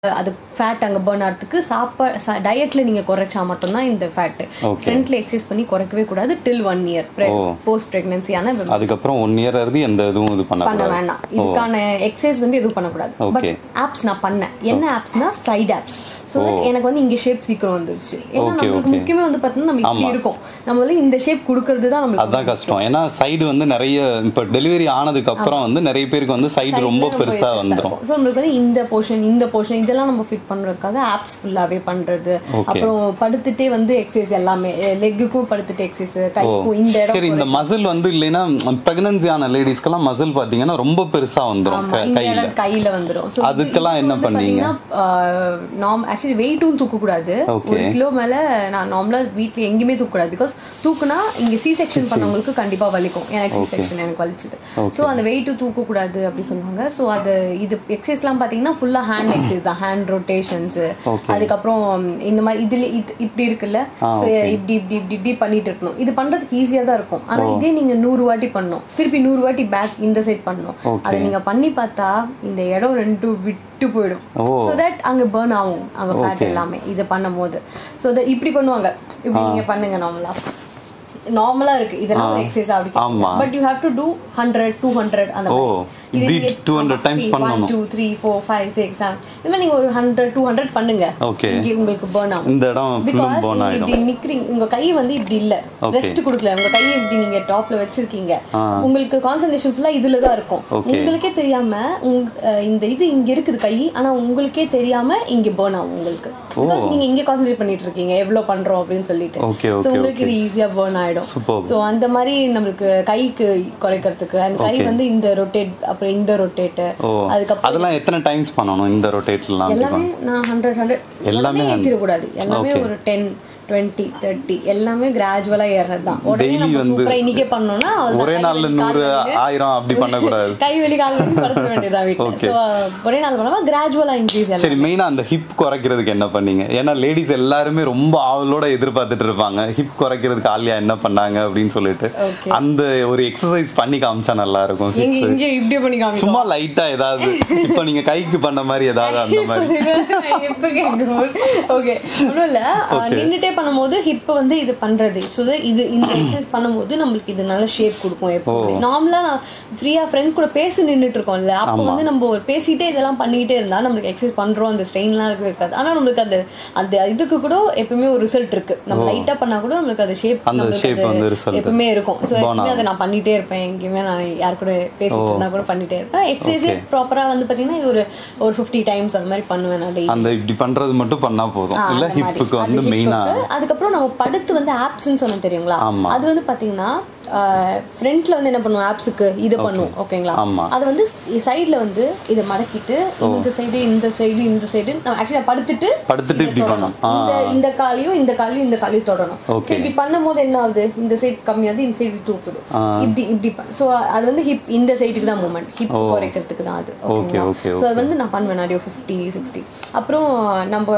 அது ஃபேட் அங்கே பேர்ன் ஆகிறதுக்கு சாப்பா டயட்ல நீங்க குறைச்சா மட்டும்தான் இந்த ஃபேட் ஃப்ரண்ட்ல எக்ஸசைஸ் பண்ணி குறைக்கவே கூடாது டில் ஒன் இயர் போஸ்ட் பிரெக்னன்சியான அதுக்கப்புறம் ஒன் இயர் இருந்து எந்த இதுவும் இது பண்ண பண்ணக்கூடாது வேண்டாம் இதுக்கான எக்ஸசைஸ் வந்து எதுவும் பண்ணக்கூடாது பட் Okay. ஆப்ஸ் நான் பண்ணேன் என்ன ஆப்ஸ்னா சைட் ஆப்ஸ் ஸோ எனக்கு வந்து இங்க ஷேப் சீக்கிரம் வந்துருச்சு ஏன்னா Okay, நம்மளுக்கு okay. முக்கியமே வந்து பார்த்தீங்கன்னா நம்ம இப்படி இருக்கும் நம்ம வந்து இந்த ஷேப் கொடுக்கறது தான் நம்மளுக்கு அதான் கஷ்டம் ஏன்னா சைடு வந்து நிறைய இப்ப டெலிவரி ஆனதுக்கு அப்புறம் வந்து நிறைய பேருக்கு வந்து சைடு ரொம்ப பெருசா வந்துரும் ஸோ நம்மளுக்கு வந்து இந்த போர்ஷன் இந்த போர்ஷன் இதெல்லாம் நம்ம ஃபிட் பண்றதுக்காக ஆப்ஸ் ஃபுல்லாவே பண்றது அப்புறம் படுத்துட்டே வந்து எக்ஸசைஸ் எல்லாமே லெக்குக்கும் படுத்துட்டு எக்ஸசைஸ் கைக்கும் இந்த இடம் சரி இந்த மசில் வந்து இல்லைன்னா பிரெக்னன்சி ஆன லேடிஸ்க்கெல்லாம் மசில் பாத்தீங்கன்னா ரொம்ப பெருசா வந்துரும் ஆமா, க- இந்த கையில இடம் கையில வந்துரும் So, இது- அதுக்கெல்லாம் இது என்ன வந்து பண்ணீங்க? பாத்தீங்கன்னா, நார்ம் ஆக்சுவலி வெயிட்டும் தூக்க கூடாது Okay. ஒரு கிலோ மேல நான் நார்மலா வீட்ல எங்கேயுமே தூக்க கூடாது பிகாஸ் தூக்குனா இங்க சி செக்ஷன் பண்ணவங்களுக்கு கண்டிப்பா வலிக்கும் எனக்கு சி செக்ஷன் எனக்கு வலிச்சது சோ அந்த வெயிட் தூக்க கூடாது அப்படி சொல்லுவாங்க சோ அது இது எக்ஸசைஸ்லாம் பாத்தீங்கன்னா ஃபுல்லா ஹேண்ட் எக்ஸசைஸ் தான் ஹேண்ட் ரொட்டேஷன்ஸ் அதுக்கப்புறம் இந்த மாதிரி இதுல இது இப்படி இருக்குல்ல So, இப்படி இப்படி இப்படி இப்படி பண்ணிட்டு இருக்கணும் இது பண்றதுக்கு ஈஸியா தான் இருக்கும் ஆனா இதே நீங்க நூறு வாட்டி பண்ணணும் திருப்பி நூறு வாட்டி பேக் இந்த சைட் பண்ணணும் அதை நீங்க பண்ணி பார்த்தா இந்த இடம் ரெண்டு விட்டு போயிடும் சோ தட் அங்க பேர்ன் ஆகும் அங்க ஃபேட் எல்லாமே இதை பண்ணும்போது சோ தட் இப்படி பண்ணுவாங்க இப்படி நீங்க பண்ணுங்க நார்மலா நார்மலா இருக்கு இதெல்லாம் ஒரு எக்ஸசைஸ் அப்படி ஆமா. But you have to do hundred two hundred அந்த ஓ, மாதிரி இப்படி 200 times பண்ணணும். Two three four five six seven இது மாதிரி நீங்க ஒரு ஹண்ட்ரட் டூ ஹண்ட்ரட் பண்ணுங்க Okay. இங்கே உங்களுக்கு பேர்ன் ஆகும் இந்த இடம் ஃபுல்லும் பிகாஸ் போன் நீங்க ஆயிடும் இப்படி நிக்கிறீங்க உங்க கை வந்து இப்படி இல்ல Okay. ரெஸ்ட் கொடுக்கல உங்க கையை இப்படி நீங்க டாப்ல வச்சிருக்கீங்க உங்களுக்கு கான்சென்ட்ரேஷன் ஃபுல்லா இதுல தான் இருக்கும் Okay. உங்களுக்கே தெரியாம உங்க அஹ், இந்த இது இங்க இருக்குது கை ஆனா உங்களுக்கே தெரியாம இங்க பேர்ன் ஆகும் உங்களுக்கு பிகாஸ் நீங்க இங்க கான்சென்ட்ரேட் பண்ணிட்டு இருக்கீங்க எவ்வளவு பண்றோம் அப்படின்னு சொல்லிட்டு Okay, So, okay, உங்களுக்கு இது ஈஸியா பேர்ன் ஆயிடும் Superb. சோ அந்த மாதிரி நம்மளுக்கு கைக்கு குறைக்கிறதுக்கு அண்ட் கை வந்து இந்த ரொட்டேட் அப்புறம் இந்த ரொட்டேட் ஓ அதுக்கப்புறம் அதெல்லாம் எத்தனை டைம்ஸ் பண்ணணும் இந்த ரொட்டேட்லாம் எல்லாமே நான் ஹண்ட்ரட் ஹண்ட்ரட் எல்லாமே எல்லாமே ஏற்றிடக்கூடாது எல்லாமே ஒரு டென் டுவெண்ட்டி தேர்ட்டி எல்லாமே கிராஜுவலா ஏறது தான் உடனே Daily நம்ம வந்து சூப்பரா இன்னைக்கே பண்ணோம்னா அவ்வளவுதான். ஒரே கை நாள்ல வலி, கால் நூறு வலி. ஆயிரம் அப்படி பண்ணக்கூடாது கை வலி கால் வலி படுத்த வேண்டியதா வீட்டுல சோ ஒரே நாள் பண்ணாம கிராஜுவலா இன்க்ரீஸ் எல்லாம் சரி மெயினா அந்த ஹிப் குறைக்கிறதுக்கு என்ன பண்ணீங்க ஏன்னா லேடிஸ் எல்லாருமே ரொம்ப ஆவலோட எதிர்பார்த்துட்டு இருப்பாங்க ஹிப் குறைக்கிறதுக்கு ஆலியா என்ன பண்ணாங்க அப்படின்னு சொல்லிட்டு அந்த ஒரு எக்ஸசைஸ் பண்ணி காமிச்சா நல்லா இருக்கும் hip. எங்க இங்க இப்படி பண்ணி காமிக்கும் சும்மா லைட்டா ஏதாவது இப்ப நீங்க கைக்கு பண்ண மாதிரி ஏதாவது அந்த மாதிரி எப்ப கேட்கும் ஓகே ஒன்றும் இல்ல நின்னுட்டே பண்ணும்போது ஹிப் வந்து இது பண்றது ஸோ இது இந்த எக்ஸசைஸ் பண்ணும்போது நம்மளுக்கு இது நல்ல ஷேப் கொடுக்கும் எப்பவுமே நார்மலா நான் ஃப்ரீயா ஃப்ரெண்ட்ஸ் கூட பேசி நின்னுட்டு இருக்கோம்ல அப்போ வந்து நம்ம ஒரு பேசிட்டே இதெல்லாம் பண்ணிக்கிட்டே இருந்தா நம்மளுக்கு எக்ஸசைஸ் பண்றோம் அந்த ஸ்ட்ரெயின்லாம் இருக்கவே இருக்காது ஆனா நம்மளுக்கு அந்த அந்த இதுக்கு கூட எப்பவுமே ஒரு ரிசல்ட் இருக்கு நம்ம லைட்டா பண்ணா கூட நம்மளுக்கு அந்த ஷேப் அந்த shape வந்து result. எப்பவுமே இருக்கும் ஸோ எப்பவுமே அதை நான் பண்ணிட்டே இருப்பேன் எங்கேயுமே நான் யார் கூட பேசிட்டு இருந்தா கூட பண்ணிட்டே இருப்பேன் எக்ஸசைஸே ப்ராப்பரா வந்து பாத்தீங்கன்னா இது ஒரு ஒரு ஃபிஃப்டி டைம்ஸ் அந்த மாதிரி பண்ணுவேன் நான் daily. அந்த இப்படி பண்றது மட்டும் பண்ணா போதும் ஆ, இல்ல அந்த மாதிரி. ஹிப்புக்கு அது வந்து hip மெயினா க்கு. அதுக்கப்புறம் நம்ம படுத்து வந்து ஆப்ஸ்ன்னு சொன்ன தெரியுங்களா ஆமா. அது வந்து பாத்தீங்கன்னா ஃப்ரண்ட்ல வந்து என்ன பண்ணுவோம் ஆப்ஸுக்கு இது பண்ணுவோம் ஓகேங்களா ஆமா. அது வந்து சைடுல வந்து இதை மடக்கிட்டு இந்த சைடு இந்த சைடு இந்த சைடு ஆக்சுவலா படுத்துட்டு படுத்துட்டு இதை இப்படி தொடணும். பண்ணணும். ஆ. இந்த இந்த காலையும் இந்த காலையும் இந்த காலையும் தொடணும் Okay. So, இப்படி பண்ணும்போது என்ன ஆகுது இந்த சைடு கம்மியாகுது இந்த சைடு தூக்குது இப்படி இப்படி ஸோ அது வந்து ஹிப் இந்த சைடுக்கு தான் மூமெண்ட் ஹிப் குறைக்கிறதுக்கு தான் அது ஓகேங்களா okay, ஸோ அது வந்து நான் பண்ணுவேன் நிறைய ஃபிஃப்டி சிக்ஸ்டி அப்புறம் நம்ம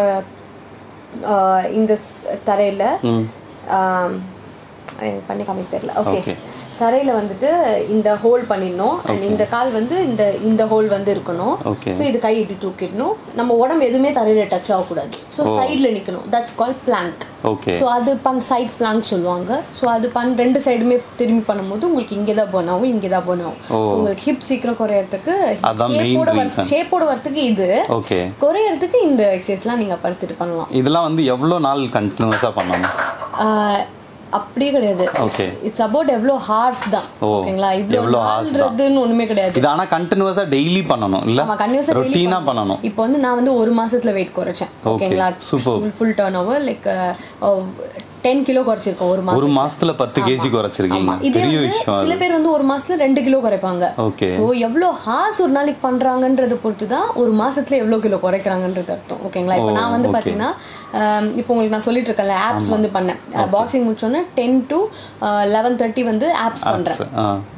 ஆஹ் இந்த ஸ்- தரையில ஆம், எனக்கு பண்ணி காமிக்க தெரியல ஓகே Okay. தரையில வந்துட்டு இந்த ஹோல் பண்ணிடணும் அண்ட் இந்த கால் வந்து இந்த இந்த ஹோல் வந்து இருக்கணும் Okay. ஸோ இது கை இப்படி தூக்கிடணும் நம்ம உடம்பு எதுவுமே தரையில டச் ஆகக்கூடாது ஸோ சைடில் நிக்கணும் that's call plank okay so அது பண் சைட் பிளாங்க் சொல்லுவாங்க ஸோ அது பண் ரெண்டு சைடுமே திரும்பி பண்ணும்போது உங்களுக்கு இங்கே தான் burn ஆகும் இங்கே தான் burn ஆகும் ஸோ உங்களுக்கு ஹிப் சீக்கிரம் குறையறதுக்கு அதான் main ஷேப்போட reason. ஷேப்போட வரத்துக்கு இது ஓகே குறையறதுக்கு இந்த எக்ஸசைஸ்லாம் நீங்க படுத்துட்டு பண்ணலாம் இதெல்லாம் வந்து எவ்வளவு நாள் கண்டினியூஸா பண்ணணும் ஆஹ் அப்படியே கிடையாது Okay. இட்ஸ் அபவுட் எவ்வளோ ஹார்ஸ் தான் ஓ, ஓகேங்களா எவ்வளோ இவ்வளோ hours தான். ஹார்ஸ்ன்றதுன்னு ஒண்ணுமே கிடையாது இது ஆனா கண்டினியூஸா டெய்லி பண்ணணும் இல்ல ஆமா கன்யூஸா ரொட்டீனா பண்ணணும் இப்போ வந்து நான் வந்து ஒரு மாசத்துல வெயிட் குறைச்சேன் ஓகேங்களா super. Full full turn over like ten kilo குறைச்சிருக்கோம் ஒரு மாசம் ஒரு மாசத்துல பத்து கேஜி குறைச்சிருக்கீங்க இதே பெரிய வந்து விஷயம் சில பேர் வந்து ஒரு மாசத்துல ரெண்டு கிலோ குறைப்பாங்க ஓகே ஸோ எவ்வளோ ஹார்ஸ் ஒரு நாளைக்கு பண்றாங்கன்றத பொறுத்து தான் ஒரு மாசத்துல எவ்வளோ கிலோ குறைக்கிறாங்கன்றது அர்த்தம் ஓகேங்களா இப்போ நான் வந்து பாத்தீங்கன்னா ஆம், இப்போ உங்களுக்கு நான் சொல்லிட்டு இருக்கேன்ல ஆப்ஸ் வந்து பண்ணேன் பாக்ஸிங் முடிச்சோன்னே டென் டு லெவன் தேர்ட்டி வந்து ஆப்ஸ் பண்றேன்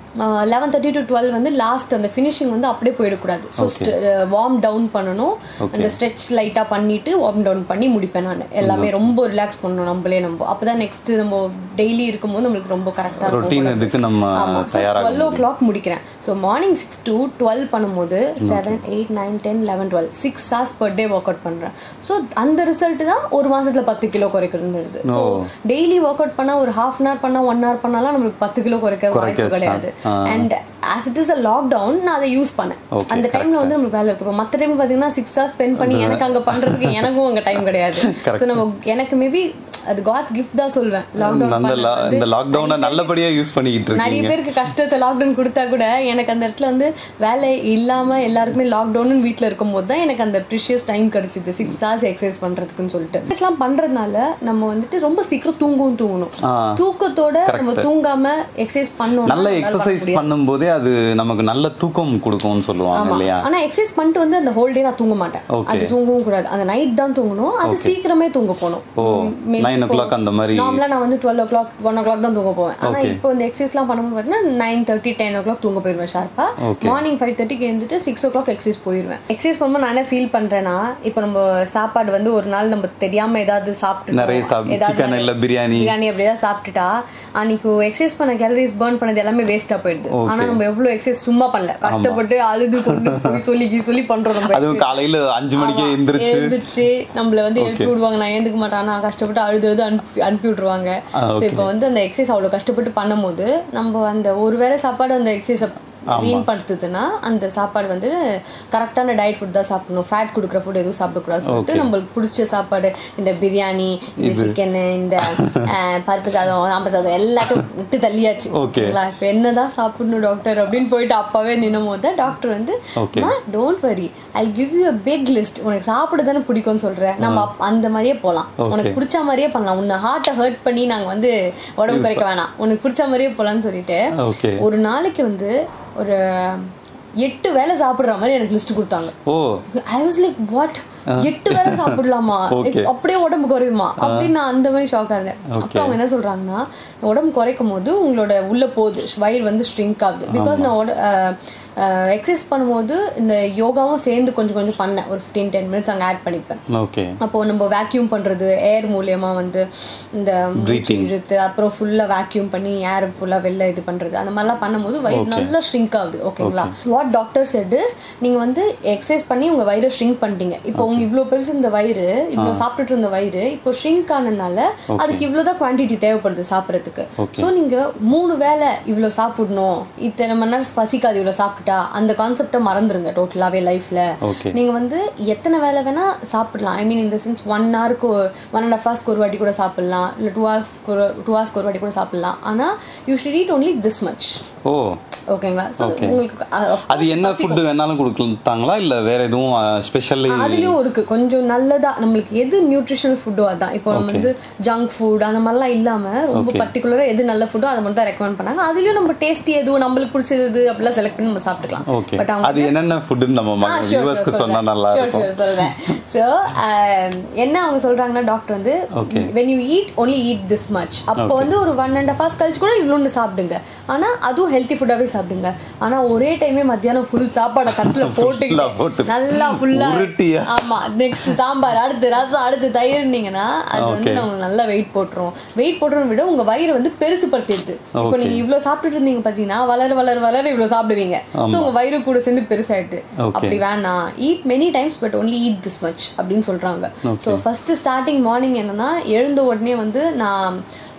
லெவன் தேர்ட்டி டு டுவெல் வந்து லாஸ்ட் அந்த ஃபினிஷிங் வந்து அப்படியே போயிடக்கூடாது ஸோ வார்ம் டவுன் பண்ணணும் அந்த ஸ்ட்ரெச் லைட்டாக பண்ணிட்டு வார்ம் டவுன் பண்ணி முடிப்பேன் நான் எல்லாமே ரொம்ப ரிலாக்ஸ் பண்ணணும் நம்மளே நம்ம அப்பதான் நெக்ஸ்ட் நம்ம டெய்லி இருக்கும்போது நம்மளுக்கு ரொம்ப கரெக்டாக ரொட்டீன் இருக்கும் இதுக்கு நம்ம தயாராக டுவெல் ஓ கிளாக் முடிக்கிறேன் so morning six to twelve பண்ணும்போது seven eight nine ten eleven twelve six hours per day work out பண்ணுறேன் ஸோ அந்த ரிசல்ட் தான் ஒரு மாசத்துல பத்து கிலோ குறைக்கிறது ஸோ டெய்லி ஒர்க் அவுட் பண்ணா ஒரு ஹாஃப் அன் ஹவர் பண்ணா ஒன் ஹவர் பண்ணாலும் நம்மளுக்கு பத்து கிலோ குறைக்க வாய்ப்பு குறைக்க கிடையாது and as it is a lockdown நான் அதை யூஸ் பண்ணேன் Okay, அந்த டைம்ல வந்து நம்மளுக்கு வேலை இருக்கு இப்போ மற்ற டைம் பார்த்தீங்கன்னா சிக்ஸ் ஹவர்ஸ் ஸ்பெண்ட் பண்ணி எனக்கு அங்க பண்றதுக்கு எனக்கும் அங்க டைம் கிடையாது ஸோ நம்ம எனக்கு மேபி அது காட்ஸ் கிஃப்ட் தான் சொல்வேன் லாக்டவுன் அந்த la- இந்த லாக்டவுனை நல்லபடியா யூஸ் பண்ணிக்கிட்டு நிறைய இருக்கீங்க பேருக்கு கஷ்டத்தை லாக்டவுன் கொடுத்தா கூட எனக்கு அந்த இடத்துல வந்து வேலை இல்லாம எல்லாருக்குமே லாக்டவுன் வீட்ல இருக்கும்போது தான் எனக்கு அந்த ப்ரிஷியஸ் டைம் கிடைச்சிது சிக்ஸ் ஹவர்ஸ் எக்ஸசைஸ் பண்றதுக்குன்னு சொல்லிட்டு எக்ஸசைஸ்லாம் பண்றதுனால நம்ம வந்துட்டு ரொம்ப சீக்கிரம் தூங்கவும் தூங்கணும் ஆ. தூக்கத்தோட நம்ம தூங்காம எக்ஸசைஸ் பண்ணணும் நல்ல எக்ஸசைஸ் பண்ணும்போதே அது நமக்கு நல்ல தூக்கம் கொடுக்கும்னு சொல்லுவாங்க இல்லையா ஆனா எக்ஸசைஸ் பண்ணிட்டு வந்து அந்த ஹோல் டே நான் தூங்க மாட்டேன் Okay. அது தூங்கவும் கூடாது அந்த நைட் தான் தூங்கணும் அது சீக்கிரமே தூங்க போகணும் ஓ நைன் ஓ கிளாக் அந்த மாதிரி நார்மலா நான் வந்து twelve o'clock one o'clock தான் தூங்க போவேன் ஆனா Okay. இப்போ இந்த எக்ஸசைஸ்லாம் பண்ணும்போது பார்த்தீங்கன்னா nine thirty ten o'clock தூங்க போயிடுவேன் ஷார்ப்பா Okay. மார்னிங் ஃபைவ் தேர்ட்டிக்கு எழுந்துட்டு சிக்ஸ் ஓ கிளாக் எக்ஸசைஸ் போயிடுவேன் எக்ஸசைஸ் பண்ணும்போது நான் என்ன ஃபீல் பண்றேன்னா இப்போ நம்ம சாப்பாடு வந்து ஒரு நாள் நம்ம தெரியாம ஏதாவது சாப்பிட்டு நிறைய சாப்பிட்டு சிக்கன் இல்ல பிரியாணி பிரியாணி அப்படியே சாப்பிட்டுட்டா அன்னைக்கு எக்ஸசைஸ் பண்ண கேலரிஸ் பர்ன் பண்ணது எல்லாமே வேஸ்டா போயிடுது ஆனா நம்ம எவ்வளவு எக்ஸசைஸ் சும்மா பண்ணல கஷ்டப்பட்டு அழுது கொண்டு போய் சொல்லி சொல்லி பண்றோம் நம்ம அதுவும் காலையில அஞ்சு மணிக்கே எந்திரிச்சு எழுந்திரிச்சு நம்மள வந்து எழுப்பி விடுவாங்க நான் எழுந்துக்க மாட்டேன் நான் கஷ்டப்பட்டு அழுது அழுது அனுப்பி அனுப்பி விட்டுருவாங்க ஆ, ஸோ இப்போ வந்து அந்த எக்ஸசைஸ் அவ்வளோ கஷ்டப்பட்டு பண்ணும்போது நம்ம அந்த ஒரு வேளை சாப்பாடு அந்த எக்ஸசைஸை வீண் படுத்துதுன்னா அந்த சாப்பாடு வந்து கரெக்டான டயட் ஃபுட் தான் சாப்பிடணும் ஃபேட் கொடுக்குற ஃபுட் எதுவும் சாப்பிடக்கூடாது சொல்லிட்டு நம்மளுக்கு பிடிச்ச சாப்பாடு இந்த பிரியாணி இந்த சிக்கன் இந்த அஹ், பருப்பு சாதம் சாம்பார் சாதம் எல்லாத்தையும் விட்டு தள்ளியாச்சு Okay. ஓகேங்களா இப்போ என்னதான் சாப்பிடணும் டாக்டர் அப்படின்னு போயிட்டு அப்பவே நின்னும் போது தான் டாக்டர் வந்து Okay. Don't worry I give you a big list உனக்கு சாப்பிட தானே பிடிக்கும்னு சொல்ற நம்ம அப்- அந்த மாதிரியே போலாம் உனக்கு பிடிச்ச மாதிரியே பண்ணலாம் உன்னை ஹார்ட்டை ஹர்ட் பண்ணி நாங்க வந்து உடம்பு குறைக்க வேணாம் உனக்கு பிடிச்ச மாதிரியே போலாம்னு சொல்லிட்டு ஓகே ஒரு நாளைக்கு வந்து ஒரு எட்டு வேளை சாப்பிடுற மாதிரி எனக்கு லிஸ்ட் கொடுத்தாங்க oh I was like what எட்டு வேளை சாப்பிடலாமா Okay. Like, அப்படியே உடம்பு குறையுமா அப்படின்னு நான் அந்த மாதிரி ஷாக் ஆனேன் அப்புறம் அவங்க என்ன சொல்றாங்கன்னா உடம்பு குறைக்கும் போது உங்களோட உள்ள போகுது வயிறு வந்து ஸ்ட்ரிங்க் ஆகுது பிகாஸ் நான் எக்ஸசைஸ் பண்ணும்போது இந்த யோகாவும் சேர்ந்து கொஞ்சம் கொஞ்சம் பண்ணேன் ஒரு ஃபிஃப்டீன் டென் மினிட்ஸ் அங்கே ஆட் பண்ணிப்பேன் ஓகே அப்போ நம்ம வேக்யூம் பண்றது ஏர் மூலியமா வந்து இந்த மூச்சு இழுத்து அப்புறம் ஃபுல்லா வேக்யூம் பண்ணி ஏர் ஃபுல்லா வெளில இது பண்றது அந்த மாதிரிலாம் பண்ணும்போது வயிறு நல்லா ஷ்ரிங்க் ஆகுது ஓகேங்களா வாட் டாக்டர் செட் இஸ் நீங்க வந்து எக்ஸசைஸ் பண்ணி உங்க வயிறை ஷ்ரிங்க் பண்ணிட்டீங்க இப்போ உங்க இவ்ளோ பெருசு இந்த வயிறு இவ்ளோ சாப்பிட்டுட்டு இருந்த வயிறு இப்போ ஷ்ரிங்க் ஆனதுனால அதுக்கு இவ்வளவுதான் குவான்டிட்டி தேவைப்படுது சாப்பிடறதுக்கு சோ நீங்க மூணு வேளை இவ்ளோ சாப்பிடணும் இத்தனை மணி நேரம் பசிக்காது இவ்ளோ சாப்பிட்டுட்டா அந்த கான்செப்டை மறந்துருங்க டோட்டலாவே லைஃப்ல Okay. நீங்க வந்து எத்தனை வேலை வேணா சாப்பிடலாம் ஐ மீன் இந்த சென்ஸ் ஒன் ஹவருக்கு ஒன் அண்ட் ஹாஃப் ஹவர்ஸ்க்கு ஒரு வாட்டி கூட சாப்பிடலாம் இல்லை டூ ஹவர்ஸ் டூ ஹவர்ஸ்க்கு ஒரு வாட்டி கூட சாப்பிடலாம் ஆனா you should eat only this much oh ஓகேங்களா ஸோ உங்களுக்கு அஹ், of அது என்ன ஃபுட் வேணாலும் கொடுத்தாங்களா இல்ல வேற எதுவும் ஸ்பெஷல்லி அதுலயும் இருக்கு கொஞ்சம் நல்லதா நம்மளுக்கு எது நியூட்ரிஷனல் ஃபுட்டோ அதான் இப்போ நம்ம வந்து ஜங்க் ஃபுட் அந்த மாதிரிலாம் இல்லாம ரொம்ப பர்டிகுலரா எது நல்ல ஃபுட்டோ அதை மட்டும் தான் ரெக்கமெண்ட் பண்ணாங்க அதுலயும் நம்ம டேஸ்டி எதுவும் நம்மளுக்கு பிடிச்சது எது அப்படிலாம் செலக்ட் பண்ணி நம்ம சாப்பிட்டுக்கலாம் ஓகே பட் அவங்க அது என்னென்ன ஃபுட்னு நம்ம வியூவர்ஸ்க்கு சொன்னா நல்லா இருக்கும் சொல்றேன் ஸோ என்ன அவங்க சொல்றாங்கன்னா டாக்டர் வந்து when you eat only eat this much அப்போ வந்து ஒரு ஒன் அண்ட் ஹாஃப் ஹவர்ஸ் கழிச்சு கூட இவ்வளோன்னு சாப்பிடுங்க ஆனா அதுவும் ஹெல்த்தி ஃபுட்டாவே சாப்பிடுங்க ஆனா ஒரே டைமே மத்தியானம் ஃபுல் சாப்பாடை தட்டுல போட்டு. போட்டு நல்லா ஃபுல்லா உருட்டியா? ஆமா நெக்ஸ்ட் சாம்பார் அடுத்து ரசம் அடுத்து தயிர்னீங்கன்னா அது வந்து உங்களுக்கு நல்லா வெயிட் போட்டுரும் வெயிட் போட்டுறத விட உங்க வயிறு வந்து பெருசு படுத்திடுது இப்போ நீங்க இவ்வளவு சாப்பிட்டுட்டு இருந்தீங்க பாத்தீங்கன்னா வளர வளர வளர இவ்வளவு சாப்பிடுவீங்க சோ உங்க வயிறு கூட சேர்ந்து பெருசாயிடுது Okay. அப்படி வேணாம் eat many times but only eat this much அப்படின்னு சொல்றாங்க ஸோ ஃபர்ஸ்ட் ஸ்டார்டிங் மார்னிங் என்னன்னா எழுந்த உடனே வந்து நான்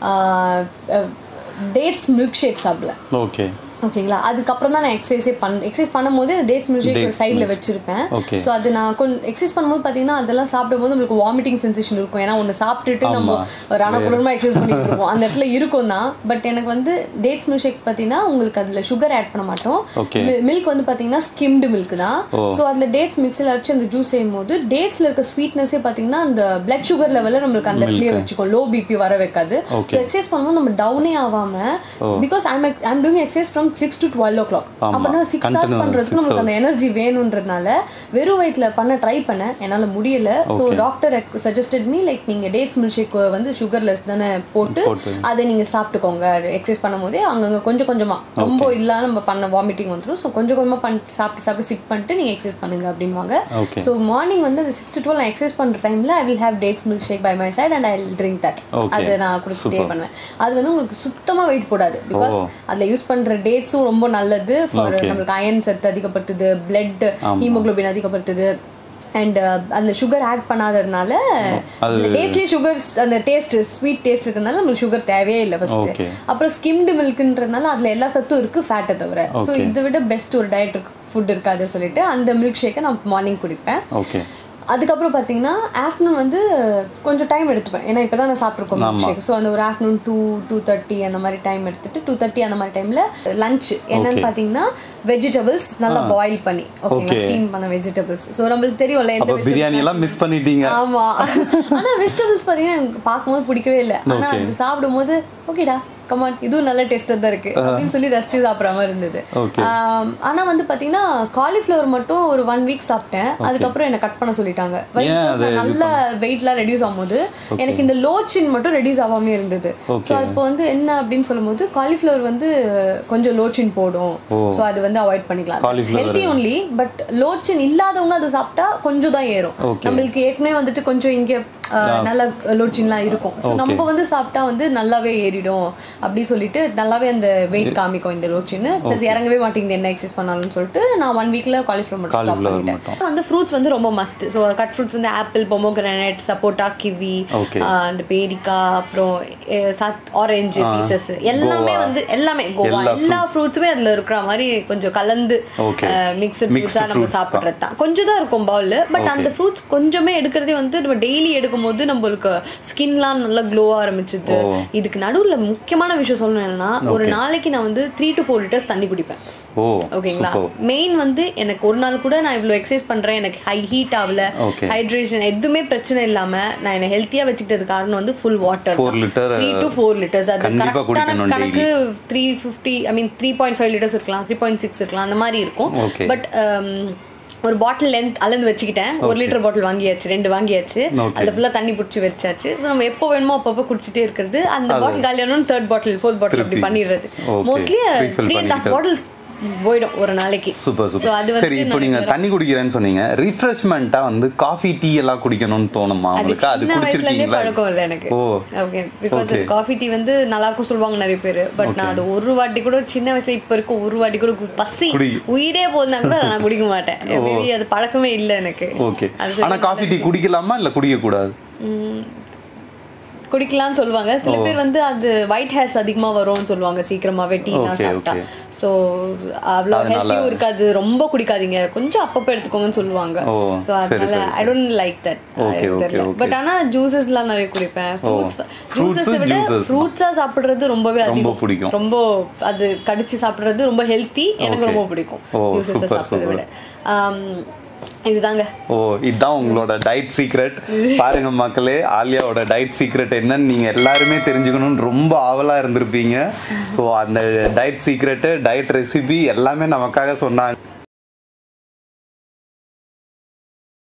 டேட்ஸ் மில்க் ஷேக் சாப்பிடுவேன் ஓகே ஓகேங்களா அதுக்கப்புறம் தான் நான் எக்ஸசைஸே பண்ண எக்ஸசைஸ் பண்ணும்போது டேட்ஸ் மில்க் ஷேக் ஒரு சைடில் வச்சிருப்பேன் Okay. ஸோ அது நான் கொஞ்சம் எக்ஸசைஸ் பண்ணும்போது பார்த்தீங்கன்னா அதெல்லாம் சாப்பிடும்போது நம்மளுக்கு வாமிட்டிங் சென்சேஷன் இருக்கும் ஏன்னா ஒன்று சாப்பிட்டுட்டு நம்ம ஒரு அனக்குடமாக எக்ஸசைஸ் பண்ணிட்டு இருப்போம் அந்த இடத்துல இருக்கும் தான் பட் எனக்கு வந்து டேட்ஸ் மில்க் ஷேக் பார்த்தீங்கன்னா உங்களுக்கு அதில் சுகர் ஆட் பண்ண மாட்டோம் Okay. மில்க் வந்து பார்த்தீங்கன்னா ஸ்கிம்டு மில்க் தான் ஸோ அதில் டேட்ஸ் மிக்ஸில் அடிச்சு அந்த ஜூஸ் செய்யும் போது டேட்ஸில் இருக்க ஸ்வீட்னஸே பார்த்தீங்கன்னா அந்த பிளட் சுகர் லெவலில் நம்மளுக்கு அந்த இடத்துலயே வச்சுக்கும் லோ பிபி வர வைக்காது ஸோ எக்ஸசைஸ் பண்ணும்போது நம்ம டவுனே ஆகாம because I'm I'm doing exercise from six to twelve o'clock ஆமா. அப்படின்னா சிக்ஸ் ஹவர்ஸ் Continue பண்றதுக்கு six நம்மளுக்கு அந்த எனர்ஜி வேணுன்றதுனால வெறும் வயிற்றுல பண்ண ட்ரை பண்ணேன் என்னால முடியல so doctor suggested me like நீங்க டேட்ஸ் மில்க் ஷேக் வந்து சுகர்லெஸ் தானே போட்டு போட்டு. அதை நீங்க சாப்பிட்டுக்கோங்க எக்ஸசைஸ் பண்ணும்போதே அங்கங்க கொஞ்சம் கொஞ்சமா ரொம்ப இல்லாம நம்ம பண்ண வாமிட்டிங் வந்துடும் ஸோ கொஞ்சம் கொஞ்சமா பண்ணி சாப்பிட்டு சாப்பிட்டு சிப் பண்ணிட்டு நீங்க எக்ஸசைஸ் பண்ணுங்க அப்படின்வாங்க Okay. ஸோ மார்னிங் வந்து அந்த சிக்ஸ் டு டுவெல் நான் எக்ஸசைஸ் பண்ற டைம்ல I will have dates milk shake by my side and I drink that Okay. அது நான் குடிச்சிட்டே பண்ணுவேன் அது வந்து உங்களுக்கு சுத்தமா வெயிட் போடாது பிகாஸ் ஓ. அதுல யூஸ் பண்ற டேட்ஸும் ரொம்ப நல்லது ஃபார் Okay. நம்மளுக்கு அயன் சத்து அதிகப்படுத்துது பிளட் ஹீமோகுளோபின் அதிகப்படுத்துது அண்ட் அதுல சுகர் ஆட் பண்ணாததுனால அது- டேஸ்ட்லயே சுகர் அந்த டேஸ்ட் ஸ்வீட் டேஸ்ட் இருக்கிறதுனால நம்மளுக்கு சுகர் தேவையே இல்லை ஃபர்ஸ்ட் Okay. அப்புறம் ஸ்கிம்டு மில்க்ன்றதுனால அதுல எல்லா சத்தும் இருக்கு ஃபேட்டை தவிர ஸோ Okay. இதை விட பெஸ்ட் ஒரு டயட் ஃபுட் இருக்காது சொல்லிட்டு அந்த மில்க் ஷேக்கை நான் மார்னிங் குடிப்பேன் ஓகே அதுக்கப்புறம் பார்த்தீங்கன்னா ஆஃப்டர்நூன் வந்து கொஞ்சம் டைம் எடுத்துப்பேன் ஏன்னா இப்போ தான் நான் சாப்பிட்ருக்கோம் ஆமா. ஷேக் ஸோ அந்த ஒரு ஆஃப்டர்நூன் டூ டூ தேர்ட்டி அந்த மாதிரி டைம் எடுத்துட்டு டூ தேர்ட்டி அந்த மாதிரி டைமில் லஞ்ச் என்னன்னு Okay. பார்த்தீங்கன்னா வெஜிடபிள்ஸ் நல்லா பாயில் பண்ணி ஓகேங்களா Okay. ஸ்டீம் பண்ண வெஜிடபிள்ஸ் ஸோ நம்மளுக்கு தெரியும்ல எந்த அப்ப பிரியாணி vegetables எல்லாம் மிஸ் பண்ணிட்டீங்க ஆமா ஆனா வெஜிடபிள்ஸ் பாத்தீங்கன்னா எனக்கு பார்க்கும்போது பிடிக்கவே இல்லை ஆனா Okay. அது சாப்பிடும்போது ஓகேடா கமான் இதுவும் நல்ல டேஸ்டா தான் இருக்கு அப்படின்னு சொல்லி ரசிச்சு சாப்பிட்ற மாதிரி இருந்தது Okay. ஆம், ஆனா வந்து பாத்தீங்கன்னா காலிஃப்ளவர் மட்டும் ஒரு ஒன் வீக் சாப்பிட்டேன் அதுக்கப்புறம் என்ன கட் பண்ண சொல்லிட்டாங்க weight ஏன் loss அது நான் நல்ல வெயிட்லாம் ரெடியூஸ் ஆகும்போது எனக்கு இந்த லோச்சின் மட்டும் ரெடியூஸ் ஆகாம இருந்தது Okay. ஸோ இப்போ வந்து என்ன அப்படின்னு சொல்லும்போது காலிஃப்ளவர் வந்து கொஞ்சம் லோச்சின் போடும் ஸோ அது வந்து அவாய்ட் பண்ணிக்கலாம் Cauliflower. ஹெல்த்தி ஒன்லி பட் லோச்சின் இல்லாதவங்க அது சாப்பிட்டா கொஞ்சம் தான் ஏறும் Okay. நம்மளுக்கு ஏற்கனவே வந்துட்டு கொஞ்சம் இங்க அஹ், நல்ல லோச்சின்லாம் இருக்கும் ஸோ Okay. நம்ம வந்து சாப்பிட்டா வந்து நல்லாவே ஏறிடும் அப்படி சொல்லிட்டு நல்லாவே அந்த வெயிட் காமிக்கும் இந்த லோச்சின் ப்ளஸ் இறங்கவே மாட்டேங்குது என்ன எக்ஸசைஸ் பண்ணாலும் சொல்லிட்டு நான் ஒன் வீக்ல காலிஃப்ளவர் மட்டும் ஸ்டாப் Cauliflower பண்ணிட்டேன் வந்து ஃப்ரூட்ஸ் வந்து ரொம்ப மஸ்ட் ஸோ கட் ஃப்ரூட்ஸ் வந்து apple pomegranate sapota kiwi Okay. அந்த பேரிக்காய் அப்புறம் அஹ், சத் ஆரஞ்சு பீசஸ் எல்லாமே Guava. வந்து எல்லாமே கோவா எல்லா எல்லா ஃப்ரூட்ஸுமே அதுல இருக்கிற மாதிரி கொஞ்சம் கலந்து Okay. மிக்சட் Mixed ஃப்ரூட்ஸா நம்ம fruits சாப்பிடுறது தான் கொஞ்சம் தான் இருக்கும் பவுல் பட் Okay. அந்த ஃப்ரூட்ஸ் கொஞ்சமே எடுக்கிறதே வந்து நம்ம டெய்லி எடுக்கும்போது நம்மளுக்கு ஸ்கின்லாம் நல்லா க்ளோ ஆரம்பிச்சுது ஓ. இதுக்கு நடுவுல முக்கியமான விஷயம் சொல்லணும் என்னன்னா ஒரு நாளைக்கு நான் வந்து த்ரீ டு ஃபோர் லிட்டர்ஸ் தண்ணி குடிப்பேன் ஓ ஓகேங்களா சூப்பர் மெயின் வந்து எனக்கு ஒரு நாள் கூட நான் இவ்வளவு எக்ஸசைஸ் பண்றேன் எனக்கு ஹை ஹீட் ஆகல Okay. ஹைட்ரேஷன் எதுவுமே பிரச்சனை இல்லாம நான் என்ன ஹெல்த்தியா வச்சுக்கிட்டது காரணம் வந்து full water Four liter, three to four litres அது கண்டிப்பா கரெக்டான குடிக்கணும் கணக்கு three fifty I mean three point five litres இருக்கலாம் த்ரீ பாயிண்ட் சிக்ஸ் இருக்கலாம் அந்த மாதிரி இருக்கும் Okay. பட் ஒரு பாட்டில் லென்த் அளந்து வச்சுக்கிட்டேன் ஒரு லிட்டர் பாட்டில் வாங்கியாச்சு ரெண்டு வாங்கியாச்சு Okay. அதுல ஃபுல்லா தண்ணி பிடிச்சி வச்சாச்சு ஸோ நம்ம எப்போ வேணுமோ அப்பப்போ குடிச்சிட்டே இருக்கிறது அந்த பாட்டில் காலியானு தேர்ட் பாட்டில் ஃபோர்த் பாட்டில் அப்படி திருப்பி. பண்ணிடுறது Okay. Mostly Refill three and half பண்ணிக்கிட்டு. பாட்டில்ஸ் போயிடும் ஒரு நாளைக்கு சூப்பர் So, சூப்பர் அது வந்து சரி இப்போ நீங்க தண்ணி குடிக்கிறேன்னு சொன்னீங்க ரிஃப்ரெஷ்மெண்ட்டா வந்து காஃபி டீ எல்லாம் குடிக்கணும்னு தோணுமா அது உங்களுக்கு அது சின்ன வயசுல இருந்தே குடிச்சிருக்கீங்களா பழக்கம் இல்லை எனக்கு oh okay because Okay. Coffee tea வந்து நல்லா இருக்கும் சொல்லுவாங்க நிறைய பேர் பட் நான் அது ஒரு வாட்டி கூட சின்ன வயசுல இப்ப இருக்க ஒரு வாட்டி கூட கு- பசி குடி. உயிரே போதுனா கூட அதை நான் குடிக்க மாட்டேன் Maybe அது பழக்கமே இல்லை எனக்கு ஓகே அது ஆனா காஃபி டீ குடிக்கலாமா இல்ல குடிக்க கூடாது ம், குடிக்கலாம்னு சொல்லுவாங்க சில பேர் வந்து அது ஒயிட் ஹேர்ஸ் அதிகமா வரும்னு சொல்லுவாங்க சீக்கிரமாவே டீ தான் Okay, சாப்பிட்டா okay. ஸோ அவ்வளோ அதனால- ஹெல்த்தியும் இருக்காது ரொம்ப குடிக்காதீங்க கொஞ்சம் அப்பப்போ எடுத்துக்கோங்கன்னு சொல்லுவாங்க ஓ, ஸோ சரி, அதனால சரி, I don't like that Okay, okay, தெரியல okay. பட் ஆனா ஜூசஸ்லாம் நிறைய குடிப்பேன் ஃப்ரூட்ஸ் Fruits, ஜூசஸை விட juices. ஃப்ரூட்ஸா சாப்பிடுறது ரொம்பவே ரொம்ப அதிகம் பிடிக்கும். ரொம்ப அது கடிச்சு சாப்பிடுறது ரொம்ப ஹெல்த்தி எனக்கு Okay. ரொம்ப பிடிக்கும் ஓ, ஜூசஸை super, சாப்பிடுறத super. விட ஆம், இதுதாங்க ஓ இதுதான் உங்களோட டயட் சீக்ரெட் பாருங்க மக்களே ஆலியாவோட டயட் சீக்ரெட் என்னன்னு நீங்க எல்லாருமே தெரிஞ்சுக்கணும்னு ரொம்ப ஆவலா இருந்திருப்பீங்க ஸோ அந்த டயட் சீக்ரெட்டு டயட் ரெசிபி எல்லாமே நமக்காக சொன்னாங்க